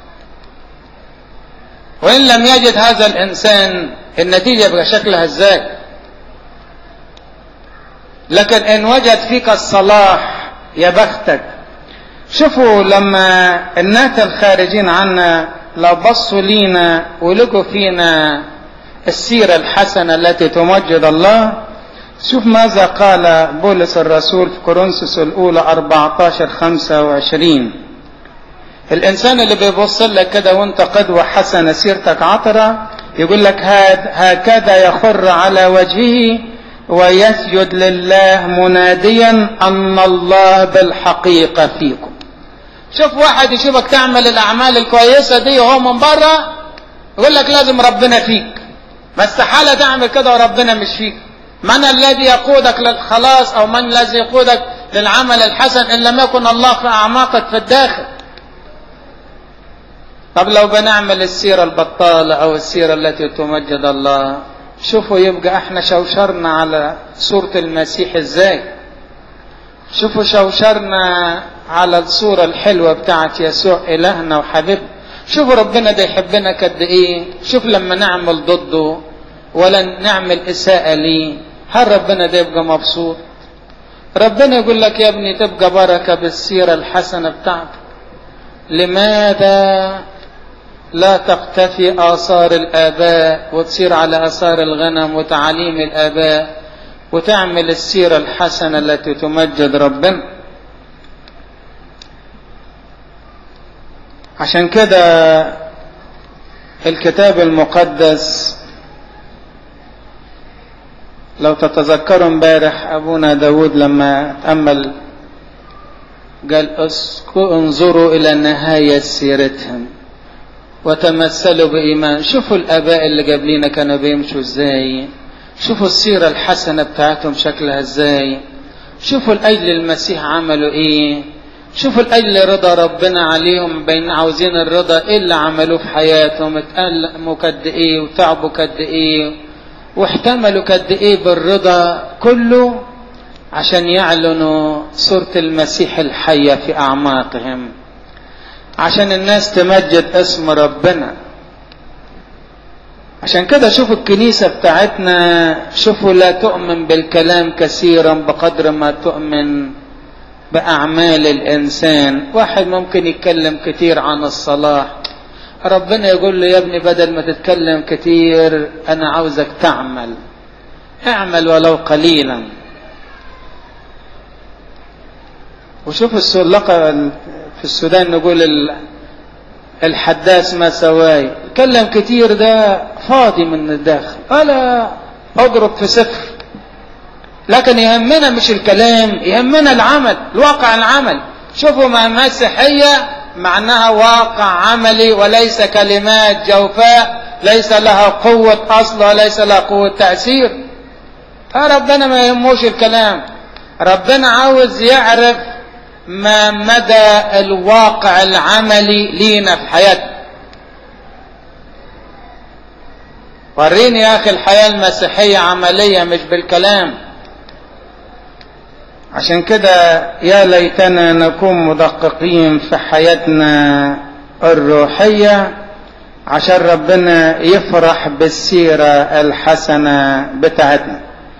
وان لم يجد هذا الانسان النتيجه يبقى شكلها ازاي لكن ان وجد فيك الصلاح يا بختك شوفوا لما الناس الخارجين عنا لو بصوا لينا ولقوا فينا السيرة الحسنة التي تمجد الله شوف ماذا قال بولس الرسول في كورنثوس الأولى 14 25 الإنسان اللي بيبص لك كده وأنت قدوة حسنة سيرتك عطرة يقول لك هكذا يخر على وجهه ويسجد لله مناديا أن الله بالحقيقة فيكم شوف واحد يشوفك تعمل الأعمال الكويسة دي وهو من بره يقول لك لازم ربنا فيك ما استحالة تعمل كده وربنا مش فيك من الذي يقودك للخلاص أو من الذي يقودك للعمل الحسن إن لم يكن الله في أعماقك في الداخل طب لو بنعمل السيرة البطالة أو السيرة التي تمجد الله شوفوا يبقى احنا شوشرنا على صورة المسيح ازاي شوفوا شوشرنا على الصورة الحلوة بتاعت يسوع إلهنا وحبيبنا شوفوا ربنا ده يحبنا قد ايه شوف لما نعمل ضده ولا نعمل إساءة ليه هل ربنا ده يبقى مبسوط ربنا يقول لك يا ابني تبقى بركة بالسيرة الحسنة بتاعتك لماذا لا تقتفي آثار الآباء وتصير على آثار الغنم وتعاليم الآباء وتعمل السيرة الحسنة التي تمجد ربنا عشان كده الكتاب المقدس لو تتذكروا امبارح ابونا داود لما تأمل قال انظروا الى نهاية سيرتهم وتمثلوا بإيمان شوفوا الآباء اللي قبلينا كانوا بيمشوا ازاي شوفوا السيرة الحسنة بتاعتهم شكلها ازاي شوفوا لأجل المسيح عملوا ايه شوفوا لأجل رضا ربنا عليهم بين عاوزين الرضا ايه اللي عملوه في حياتهم اتألموا قد ايه وتعبوا قد ايه واحتملوا قد ايه بالرضا كله عشان يعلنوا صورة المسيح الحية في أعماقهم عشان الناس تمجد اسم ربنا عشان كده شوفوا الكنيسة بتاعتنا شوفوا لا تؤمن بالكلام كثيرا بقدر ما تؤمن بأعمال الإنسان واحد ممكن يتكلم كتير عن الصلاح ربنا يقول له يا ابني بدل ما تتكلم كتير انا عاوزك تعمل اعمل ولو قليلا وشوف السلقة في السودان نقول الحداث ما سواي كلم كتير ده فاضي من الداخل ألا اضرب في صفر لكن يهمنا مش الكلام يهمنا العمل الواقع العمل شوفوا ما مسيحية معناها واقع عملي وليس كلمات جوفاء ليس لها قوة أصل وليس لها قوة تأثير ربنا ما يهموش الكلام ربنا عاوز يعرف ما مدى الواقع العملي لينا في حياتنا وريني يا أخي الحياة المسيحية عملية مش بالكلام عشان كده يا ليتنا نكون مدققين في حياتنا الروحية عشان ربنا يفرح بالسيرة الحسنة بتاعتنا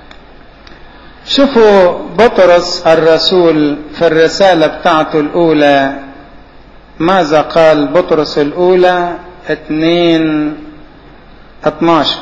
شوفوا بطرس الرسول في الرسالة بتاعته الأولى ماذا قال بطرس الأولى اتنين اتناشر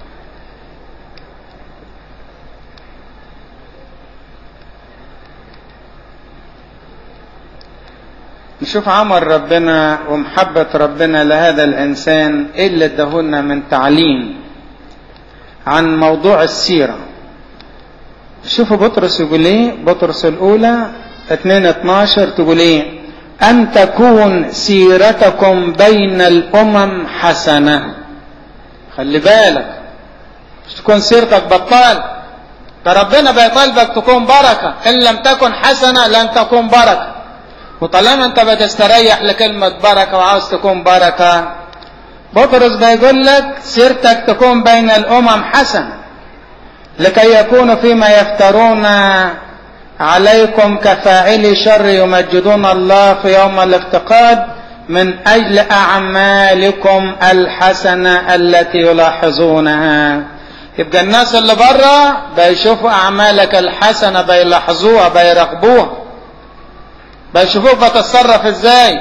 نشوف عمل ربنا ومحبة ربنا لهذا الإنسان إيه اللي ادهولنا من تعليم عن موضوع السيرة شوفوا بطرس يقول ايه بطرس الأولى 2 12 تقول ايه أن تكون سيرتكم بين الأمم حسنة خلي بالك مش تكون سيرتك بطال ده ربنا بيطالبك تكون بركة إن لم تكن حسنة لن تكون بركة وطالما انت بتستريح لكلمة بركة وعاوز تكون بركة بطرس بيقول لك سيرتك تكون بين الأمم حسنة لكي يكونوا فيما يفترون عليكم كفاعلي شر يمجدون الله في يوم الافتقاد من أجل أعمالكم الحسنة التي يلاحظونها يبقى الناس اللي بره بيشوفوا أعمالك الحسنة بيلاحظوها بيراقبوها بيشوفوك بتتصرف ازاي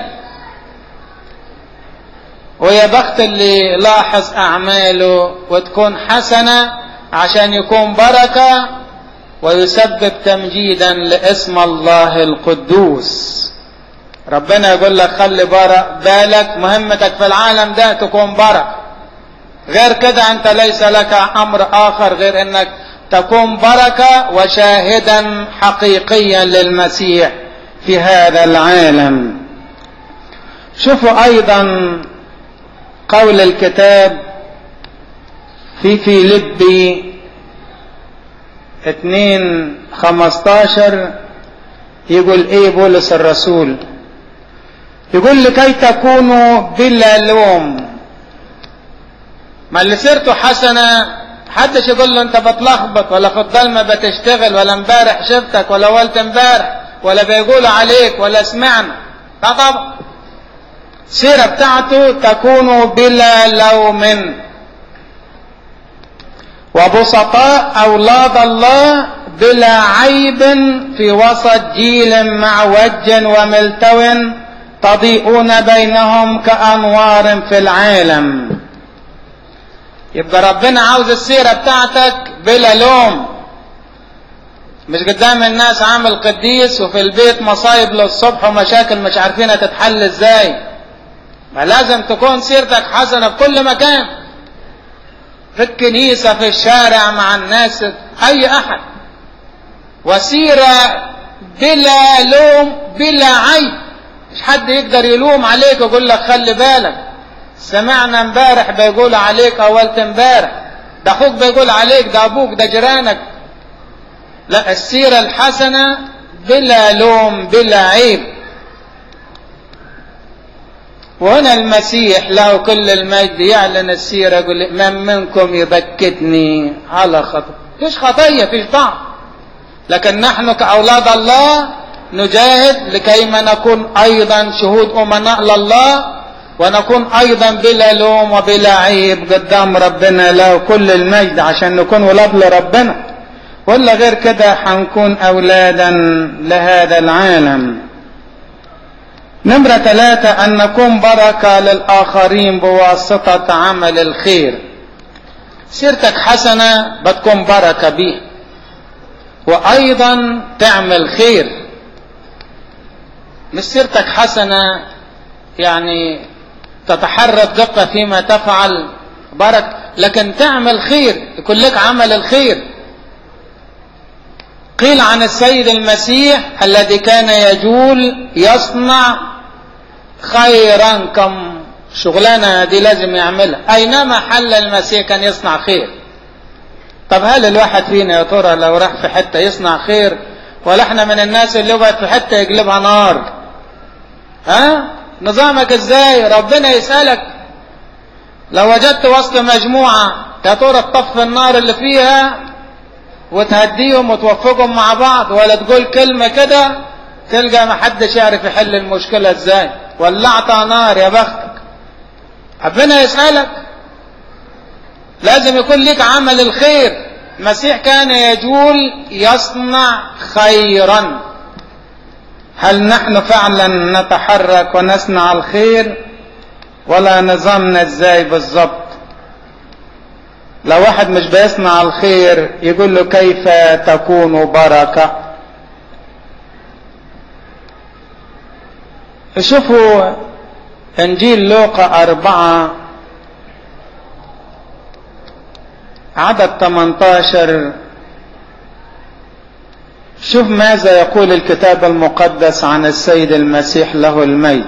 ويا بخت اللي لاحظ أعماله وتكون حسنة عشان يكون بركة ويسبب تمجيدا لاسم الله القدوس ربنا يقول لك خلي بالك مهمتك في العالم ده تكون بركة غير كده انت ليس لك امر اخر غير انك تكون بركة وشاهدا حقيقيا للمسيح في هذا العالم شوفوا ايضا قول الكتاب في فيلبي اتنين خمستاشر يقول ايه بولس الرسول يقول لكي تكونوا بلا لوم ما اللي سيرته حسنة حدش يقول له انت بتلخبط ولا في الضلمة بتشتغل ولا امبارح شفتك ولا ولت امبارح ولا بيقولوا عليك ولا سمعنا لا طبعا السيرة بتاعته تكون بلا لوم وبسطاء أولاد الله بلا عيب في وسط جيل معوج وملتو تضيئون بينهم كأنوار في العالم يبقى ربنا عاوز السيرة بتاعتك بلا لوم مش قدام الناس عامل قديس وفي البيت مصايب للصبح ومشاكل مش عارفين تتحل ازاي ما لازم تكون سيرتك حسنة في كل مكان في الكنيسة في الشارع مع الناس أي أحد وسيرة بلا لوم بلا عيب مش حد يقدر يلوم عليك ويقول لك خلي بالك سمعنا امبارح بيقول عليك اولت امبارح ده اخوك بيقول عليك ده ابوك ده جيرانك لا السيرة الحسنة بلا لوم بلا عيب وهنا المسيح له كل المجد يعلن السيرة يقول من منكم يبكتني على خطأ فيش خطية فيش ضعف لكن نحن كأولاد الله نجاهد لكيما نكون أيضا شهود أمناء لله ونكون أيضا بلا لوم وبلا عيب قدام ربنا له كل المجد عشان نكون ولاد لربنا ولا غير كده حنكون أولادا لهذا العالم نمرة ثلاثة أن نكون بركة للآخرين بواسطة عمل الخير سيرتك حسنة بتكون بركة بيه وأيضا تعمل خير مش سيرتك حسنة يعني تتحرك دقة فيما تفعل برك لكن تعمل خير يكون لك عمل الخير قيل عن السيد المسيح الذي كان يجول يصنع خيرا كم شغلانة دي لازم يعملها أينما حل المسيح كان يصنع خير طب هل الواحد فينا يا ترى لو راح في حتة يصنع خير ولا احنا من الناس اللي وقعت في حتة يقلبها نار ها نظامك ازاي ربنا يسألك لو وجدت وسط مجموعة يا ترى تطفي النار اللي فيها وتهديهم وتوفقهم مع بعض ولا تقول كلمة كده تلقى ما حدش يعرف يحل المشكلة ازاي ولعتها نار يا بختك ربنا يسألك لازم يكون لك عمل الخير المسيح كان يجول يصنع خيرا هل نحن فعلا نتحرك ونصنع الخير ولا نظامنا ازاي بالظبط لو واحد مش بيصنع الخير يقول له كيف تكون بركة شوفوا انجيل لوقا اربعة عدد 18 شوف ماذا يقول الكتاب المقدس عن السيد المسيح له الميت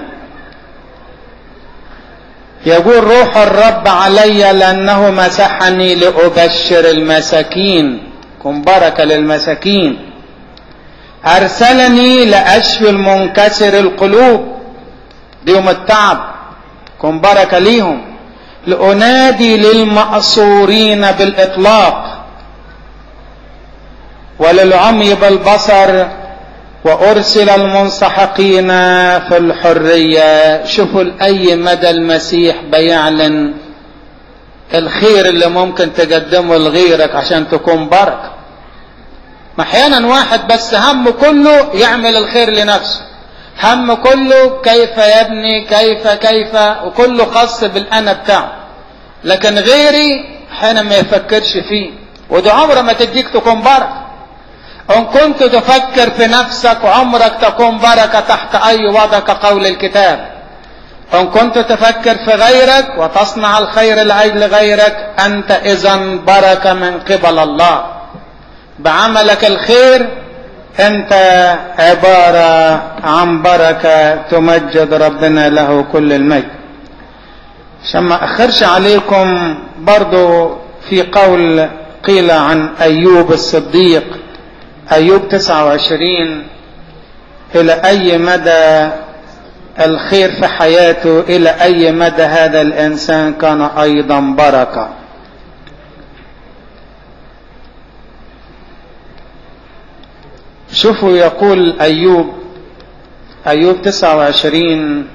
يقول روح الرب علي لأنه مسحني لأبشر المساكين كن بركة للمساكين أرسلني لأشفي المنكسر القلوب ليوم التعب كن بركة ليهم لأنادي للمأسورين بالإطلاق وللعمي بالبصر وأرسل المنسحقين في الحرية شوفوا لأي مدى المسيح بيعلن الخير اللي ممكن تقدمه لغيرك عشان تكون بركة أحيانا واحد بس همه كله يعمل الخير لنفسه هم كله كيف يبني كيف كيف وكله خاص بالأنا بتاعه لكن غيري حين ما يفكرش فيه وده عمره ما تديك تكون بركة إن كنت تفكر في نفسك عمرك تكون بركة تحت أي وضع كقول الكتاب إن كنت تفكر في غيرك وتصنع الخير لأجل غيرك أنت إذا بركة من قبل الله بعملك الخير أنت عبارة عن بركة تمجد ربنا له كل المجد عشان ما أخرش عليكم برضو في قول قيل عن أيوب الصديق أيوب 29 إلى أي مدى الخير في حياته إلى أي مدى هذا الإنسان كان أيضا بركة شوفوا يقول أيوب أيوب 29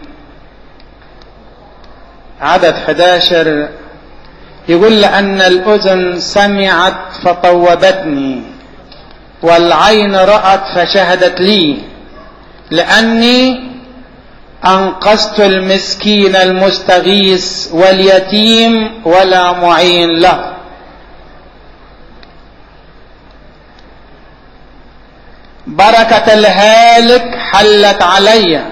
عدد 11 يقول لأن الأذن سمعت فطوبتني والعين رأت فشهدت لي لأني أنقذت المسكين المستغيث واليتيم ولا معين له بركة الهالك حلت علي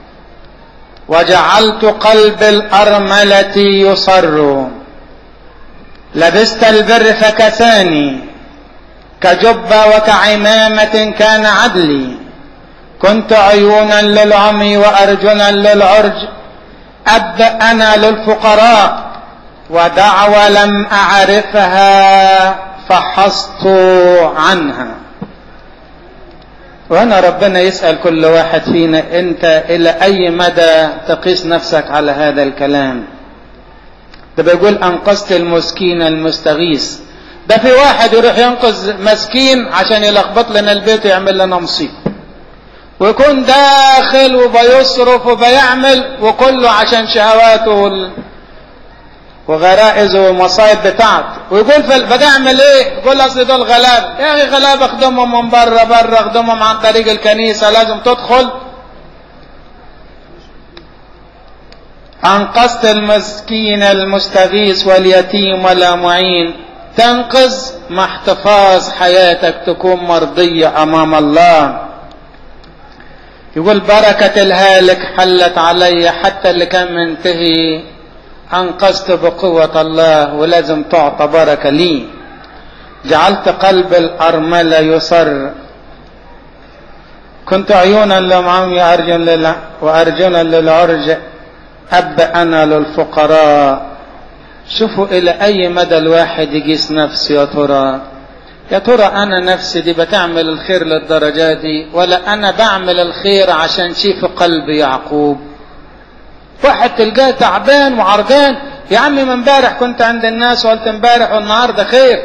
وجعلت قلب الأرملة يصر لبست البر فكساني كجبة وكعمامة كان عدلي كنت عيونا للعمي وأرجلا للعرج أب أنا للفقراء ودعوة لم أعرفها فحصت عنها وهنا ربنا يسأل كل واحد فينا أنت إلى أي مدى تقيس نفسك على هذا الكلام ده بيقول أنقذت المسكين المستغيث ده في واحد يروح ينقذ مسكين عشان يلخبط لنا البيت ويعمل لنا مصيبة ويكون داخل وبيصرف وبيعمل وكله عشان شهواته وال... وغرائزه والمصايب بتاعته ويقول في بقى اعمل ايه يقول اصل دول غلاب يا اخي غلاب اخدمهم من بره بره اخدمهم عن طريق الكنيسه لازم تدخل أنقذت المسكين المستغيث واليتيم ولا معين تنقذ مع احتفاظ حياتك تكون مرضية أمام الله يقول بركة الهالك حلت علي حتى اللي كان منتهي أنقذت بقوة الله ولازم تعطى بركة لي جعلت قلب الأرملة يصر كنت عيونا لمعمي أرجل لل... وأرجلا للعرج أب أنا للفقراء شوفوا إلى أي مدى الواحد يقيس نفسه يا ترى يا ترى أنا نفسي دي بتعمل الخير للدرجة دي ولا أنا بعمل الخير عشان شيف قلب يعقوب واحد تلقاه تعبان وعرجان يا عمي من امبارح كنت عند الناس وقلت امبارح والنهارده خير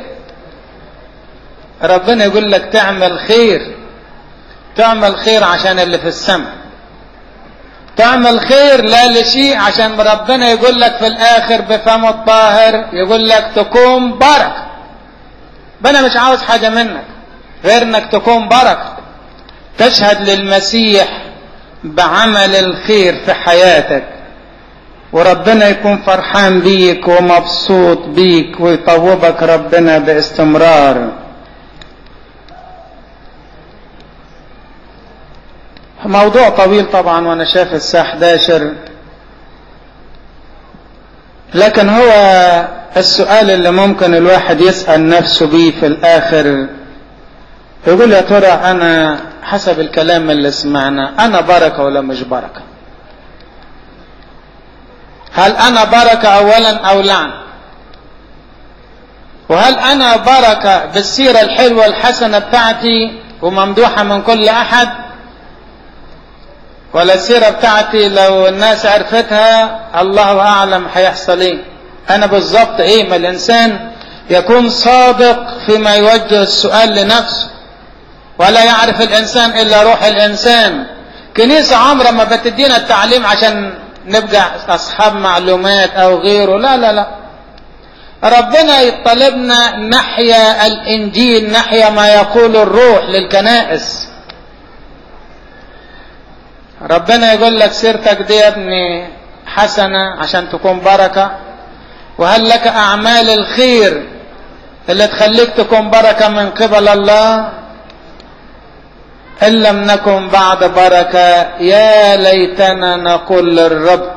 ربنا يقول لك تعمل خير تعمل خير عشان اللي في السماء تعمل خير لا لشيء عشان ربنا يقول لك في الاخر بفم الطاهر يقول لك تكون بركه انا مش عاوز حاجه منك غير انك تكون بركه تشهد للمسيح بعمل الخير في حياتك وربنا يكون فرحان بيك ومبسوط بيك ويطوبك ربنا باستمرار موضوع طويل طبعا وانا شايف الساعة 11 لكن هو السؤال اللي ممكن الواحد يسأل نفسه بيه في الاخر يقول يا ترى انا حسب الكلام اللي سمعنا انا بركة ولا مش بركة هل انا بركة اولا او لعن وهل انا بركة بالسيرة الحلوة الحسنة بتاعتي وممدوحة من كل احد ولا السيرة بتاعتي لو الناس عرفتها الله أعلم هيحصل إيه أنا بالظبط إيه ما الإنسان يكون صادق فيما يوجه السؤال لنفسه ولا يعرف الإنسان إلا روح الإنسان كنيسة عمرها ما بتدينا التعليم عشان نبقى أصحاب معلومات أو غيره لا لا لا ربنا يطلبنا نحيا الإنجيل نحيا ما يقول الروح للكنائس ربنا يقول لك سيرتك دي يا ابني حسنة عشان تكون بركة وهل لك أعمال الخير اللي تخليك تكون بركة من قبل الله إن لم نكن بعد بركة يا ليتنا نقول للرب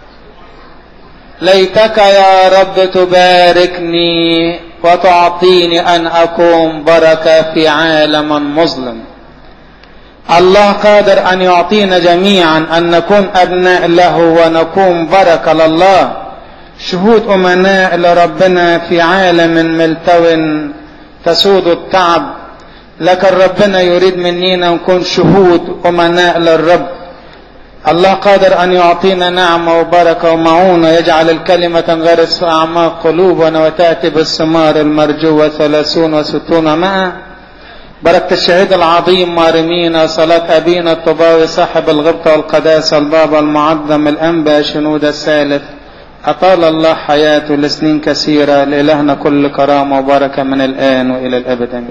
ليتك يا رب تباركني وتعطيني أن أكون بركة في عالم مظلم الله قادر أن يعطينا جميعا أن نكون أبناء له ونكون بركة لله شهود أمناء لربنا في عالم ملتو تسود التعب لكن ربنا يريد مننا نكون شهود أمناء للرب الله قادر أن يعطينا نعمة وبركة ومعونة يجعل الكلمة تنغرس في أعماق قلوبنا وتأتي بالثمار المرجوة ثلاثون وستون معه بركة الشهيد العظيم مارمين صلاة أبينا الطباوي صاحب الغبطة والقداسة البابا المعظم الأنبا شنود الثالث أطال الله حياته لسنين كثيرة لإلهنا كل كرامة وبركة من الآن وإلى الأبد